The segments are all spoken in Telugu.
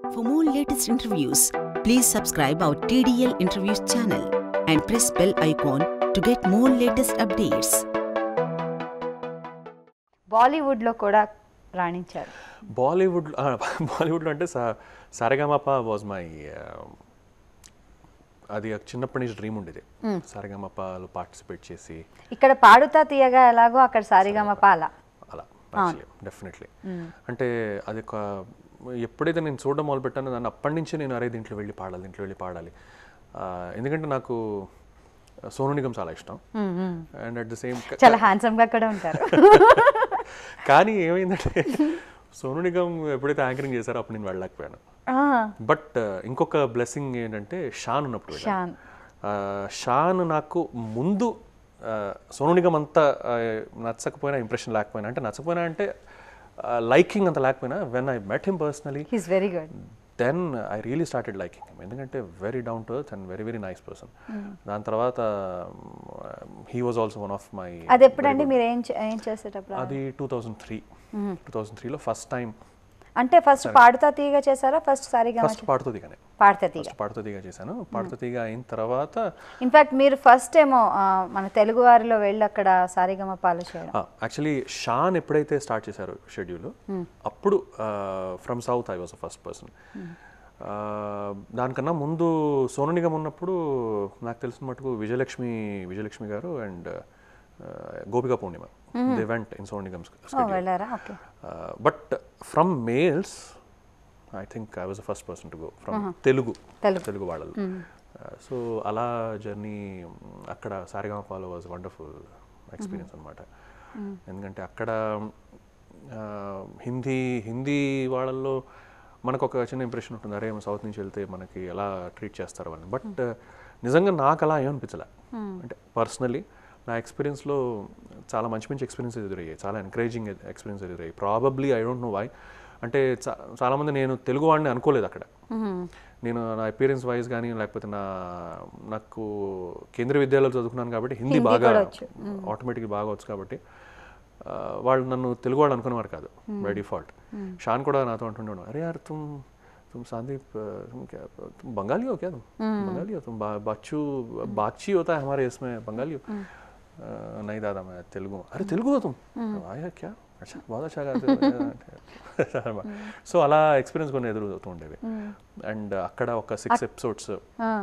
For more latest interviews, please subscribe our TDL Interviews channel and press bell icon to get more latest updates. బాలీవుడ్లో కూడా రాణించారు బాలీవుడ్ బాలీవుడ్లో అంటే సా సారగామాప వాజ్ మై అది చిన్నప్పటి నుంచి డ్రీమ్ ఉండేది సారగామాపలో పార్టిసిపేట్ చేసి ఇక్కడ పాడుతా తీయగా ఎలాగో అక్కడ సారిగమ పాల అలా డెఫినెట్లీ అంటే అది ఒక ఎప్పుడైతే నేను చూడడం మొదలుపెట్టానో దాన్ని అప్పటి నుంచి నేను అరే దీంట్లో వెళ్ళి పాడాలి దీంట్లో వెళ్ళి పాడాలి ఆ, ఎందుకంటే నాకు సోను నిగం చాలా ఇష్టం అండ్ అట్ ద సేమ్ చాలా హ్యాండ్సమ్ గా కూడా ఉంటారు కానీ ఏమైందంటే సోను నిగం ఎప్పుడైతే యాంకరింగ్ చేశారో అప్పుడు నేను వెళ్ళలేకపోయాను ఆ, బట్ ఇంకొక బ్లెస్సింగ్ ఏంటంటే షాన్ ఉన్నప్పుడు వెళ్ళాను. షాన్. ఆ, షాన్ నాకు ముందు ఆ, సోను నిగం అంత ఆ, నచ్చకపోయినా ఇంప్రెషన్ లేకపోయినా అంటే నచ్చకపోయినా అంటే లైకింగ్ అంత లేకపోయినా when I met him personally he's very good then I really started liking him ఎందుకంటే very down to earth and very very nice person దాని తర్వాత he was also one of my అది ఎప్పుడండి మీరు ఏం చే- ఏం చేసేటప్పుడు అది two thousand three two thousand త్రీలో ఫస్ట్ టైం అంటే ఫస్ట్ పాడుతా తీయగా చేశారా ఫస్ట్ సారిగమ ఫస్ట్ పాడుతూ దిగానే పాడుతా తీగ ఫస్ట్ పాడుతూ దిగా చేశాను పాడుతూ దిగ అయిన తర్వాత ఇన్ఫాక్ట్ మీరు ఫస్ట్ ఏమో ఆ, మన తెలుగు వారిలో వెళ్ళి అక్కడ సారిగమ పాలు చేయడం యాక్చువల్లీ షాన్ ఎప్పుడైతే స్టార్ట్ చేశారు షెడ్యూల్ అప్పుడు from South I was first person దానికన్నా ముందు సోను నిగం ఉన్నప్పుడు నాకు తెలిసిన మటుకు Vijayalakshmi Vijayalakshmi garu and Gopika Poornima they went in Sonu Nigam ఓ, వెళ్ళారా okay but from males I think I was the first person to go from Telugu Telugu. Telugu వాళ్ళలో సో అలా జర్నీ అక్కడ సారిగామపాలో వాజ్ వండర్ఫుల్ ఎక్స్పీరియన్స్ అనమాట ఎందుకంటే అక్కడ ఆ, హిందీ హిందీ వాళ్ళల్లో మనకు ఒక చిన్న ఇంప్రెషన్ ఉంటుంది అరే సౌత్ నుంచి వెళ్తే మనకి ఎలా ట్రీట్ చేస్తారు వాళ్ళని బట్ నిజంగా నాకు అలా ఏమనిపించలే అంటే పర్సనలీ నా ఎక్స్పీరియన్స్లో చాలా మంచి మంచి ఎక్స్పీరియన్స్ ఎదురయ్యాయి చాలా ఎంకరేజింగ్ ఎక్స్పీరియన్స్ ఎదురయ్యాయి probably I don't know why అంటే చా- చాలామంది నేను తెలుగు వాడిని అనుకోలేదు అక్కడ నేను నా అపీరెన్స్ వైజ్ కానీ లేకపోతే నా నాకు కేంద్రీయ విద్యాలయాలు చదువుకున్నాను కాబట్టి హిందీ హిందీ బాగా కూడా వచ్చు. ఆటోమేటిక్గా బాగా వచ్చు కాబట్టి ఆ, వాళ్ళు నన్ను తెలుగు వాళ్ళు అనుకునేవారు కాదు బై డిఫాల్ట్ షాన్ కూడా నాతో అంటుండేవాడు అరే యార్ తుమ్ तुम संदीप अ, तुम क्या तुम बंगाली हो क्या तुम बंगाली हो तुम बा, बाचू बागची होता है हमारे इसमें बंगाली हो "अ, नहीं दादा मैं तेलुगु हूँ अरे तेलुगु हो तुम आया क्या अच्छा बहुत अच्छा गाते हो సో అలా ఎక్స్పీరియన్స్ కొన్ని ఎదురవుతూ ఉండేవి అండ్ అక్కడ ఒక సిక్స్ ఎపిసోడ్స్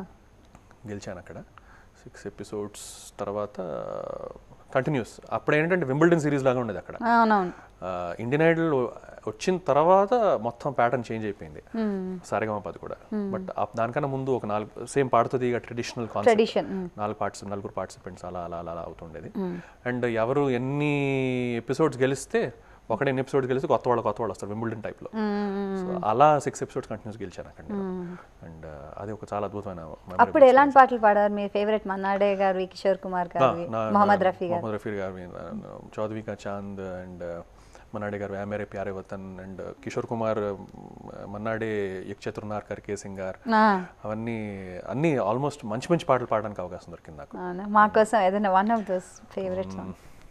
గెలిచాను అక్కడ సిక్స్ ఎపిసోడ్స్ తర్వాత కంటిన్యూస్ అప్పుడు ఏంటంటే వింబుల్డన్ సిరీస్ లాగా ఉండేది అక్కడ అవునవును ఆ, ఇండియన్ ఐడల్ వచ్చిన తర్వాత మొత్తం ప్యాటర్న్ చేంజ్ అయిపోయింది సారేగమపది కూడా బట్ దానికన్నా ముందు ఒక నాలుగు సేమ్ పాడుతుంది ఇక ట్రెడిషనల్ కాన్సెప్ట్ ట్రెడిషన్ నాలుగు పార్ట్స్ నలుగురు పార్టిసిపెంట్స్ అలా అలా అలా అలా అవుతుండేది అండ్ ఎవరు ఎన్ని ఎపిసోడ్స్ గెలిస్తే ఒకటే ఎన్ని ఎపిసోడ్స్ గెలిస్తే కొత్త వాళ్ళు కొత్త వాళ్ళు వస్తారు వింబుల్డన్ టైప్లో సో అలా సిక్స్ ఎపిసోడ్స్ కంటిన్యూస్ గెలిచాను అక్కడ అండ్ అది ఒక చాలా అద్భుతమైన memory. అప్పుడు ఎలాంటి పాటలు పాడారు మీ ఫేవరెట్ మన్నాడే గారు కిషోర్ కుమార్ నా- గారు నా- మొహమ్మద్ నా- రఫీ గారు మొహమ్మద్ రఫీ గారు చౌదవి కా చాంద్ అండ్ మన్నాడే గారు మేరే ప్యారే వతన్ అండ్ కిషోర్ కుమార్ మన్నాడే యక్ చతుర్నార్ కర్కే సింగార్ ఆ, అవన్నీ అన్నీ ఆల్మోస్ట్ మంచి మంచి పాటలు పాడడానికి అవకాశం దొరికింది నాకు అవునా? మా కోసం ఏదైనా one of those favourite song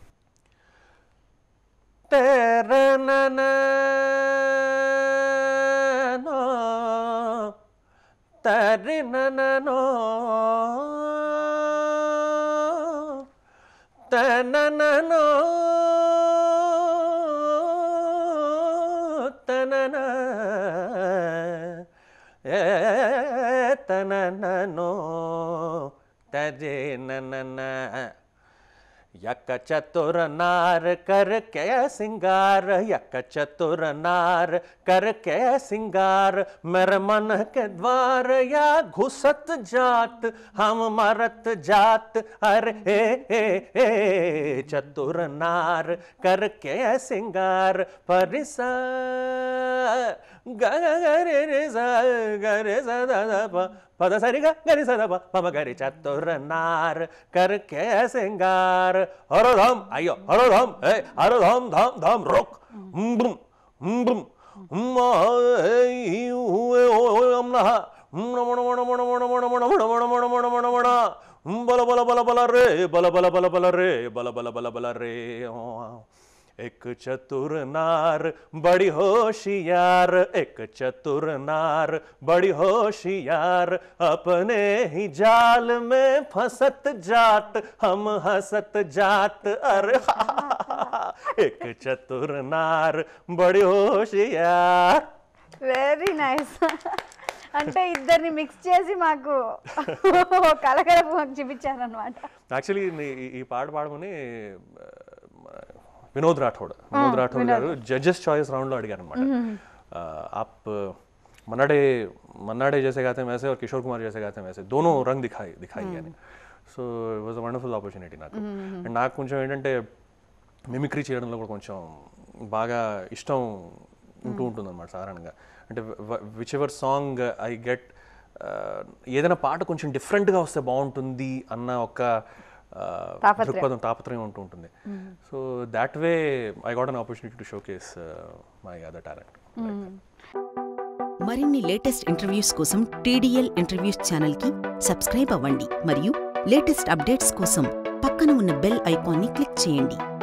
तेरे नैनो तेरे नैनो तननो तनन ए तननो तजे ननन यक चतुर नार कर के सिंगार यक चतुर नार कर के सिंगार मेरे मन के द्वार या घुसत जात हम मरत जात अरे ए, ए, ए, चतुर नार कर के सिंगार परिसा ग ग ग रे रे सा ग रे सा दा दा प పద సరిగా గరి సదప పమ గరి చతుర నార్ కర్కే సింగార్ హరధం అయ్యో హరధం ఏ హరధం ధం ధం రోక్ బ్రుం బ్రుం బల బల బల బల రే బల బల బల బల రే బల బల బల బల రే एक चतुर नार बड़ी होशियार एक चतुर नार बड़ी होशियार अपने ही जाल में फंसत जात हम हंसत जात अरे हा, हा, हा, हा। एक चतुर नार बड़ी होशियार వెరీ నైస్ అంటే ఇద్దరిని మిక్స్ చేసి మాకు కలకలపు మాకు చూపించారనమాట యాక్చువల్లీ ఈ పాట పాడమని ఆ, వినోద్ రాఠోడ్ వినోద్ రాఠోడ్ గారు జడ్జెస్ చాయిస్ రౌండ్ లో అడిగారు అనమాట आप मन्नाडे मन्नाडे जैसे गाते हैं वैसे और किशोर कुमार जैसे गाते हैं वैसे दोनों रंग दिखाई दिखाई అని so it was wonderful opportunity నాకు అండ్ నాకు కొంచెం ఏంటంటే మిమిక్రీ చేయడంలో కూడా కొంచెం బాగా ఇష్టం ఉంటూ ఉంటుంది అనమాట సాధారణంగా అంటే whichever song I get ఏదైనా పాట కొంచెం డిఫరెంట్గా వస్తే బాగుంటుంది అన్న ఒక ఆ, తాపత్రయం. దృక్పథం తాపత్రయం ఉంటూ ఉంటుంది so that way I got an opportunity to showcase my other talent మరిన్ని లేటెస్ట్ ఇంటర్వ్యూస్ కోసం టీడీఎల్ ఇంటర్వ్యూస్ ఛానల్కి సబ్స్క్రైబ్ అవ్వండి మరియు లేటెస్ట్ అప్డేట్స్ కోసం పక్కన ఉన్న బెల్ ఐకాన్ని క్లిక్ చేయండి